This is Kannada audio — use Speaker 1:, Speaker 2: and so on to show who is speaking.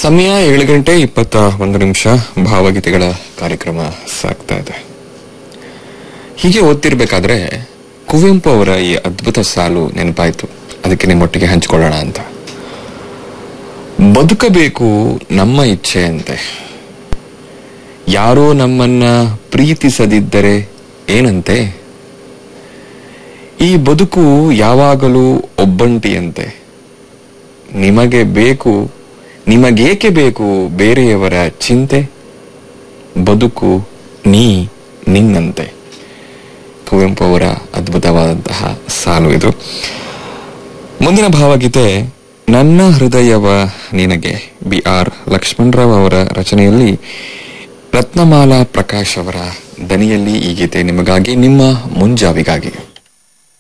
Speaker 1: ಸಮಯ ಏಳು ಗಂಟೆ ಇಪ್ಪತ್ತ ಒಂದು ನಿಮಿಷ ಭಾವಗೀತೆಗಳ ಕಾರ್ಯಕ್ರಮ ಸಾಗ್ತಾ ಇದೆ ಹೀಗೆ ಓದ್ತಿರ್ಬೇಕಾದ್ರೆ ಕುವೆಂಪು ಅವರ ಈ ಅದ್ಭುತ ಸಾಲು ನೆನಪಾಯ್ತು ಅದಕ್ಕೆ ನಿಮ್ಮೊಟ್ಟಿಗೆ ಹಂಚಿಕೊಳ್ಳೋಣ ಅಂತ ಬದುಕಬೇಕು ನಮ್ಮ ಇಚ್ಛೆಯಂತೆ ಯಾರೋ ನಮ್ಮನ್ನ ಪ್ರೀತಿಸದಿದ್ದರೆ ಏನಂತೆ ಈ ಬದುಕು ಯಾವಾಗಲೂ ಒಬ್ಬಂಟಿಯಂತೆ ನಿಮಗೆ ಬೇಕು ನಿಮಗೇಕೆ ಬೇಕು ಬೇರೆಯವರ ಚಿಂತೆ ಬದುಕು ನೀ ನಿನ್ನಂತೆ ಕುವೆಂಪು ಅವರ ಅದ್ಭುತವಾದಂತಹ ಸಾಲು ಇದು ಮುಂದಿನ ಭಾವಗೀತೆ ನನ್ನ ಹೃದಯವ ನಿನಗೆ ಬಿ ಆರ್ ಲಕ್ಷ್ಮಣರಾವ್ ಅವರ ರಚನೆಯಲ್ಲಿ ರತ್ನಮಾಲಾ ಪ್ರಕಾಶ್ ಅವರ ದನಿಯಲ್ಲಿ ಈ ಗೀತೆ ನಿಮಗಾಗಿ ನಿಮ್ಮ ಮುಂಜಾವಿಗಾಗಿ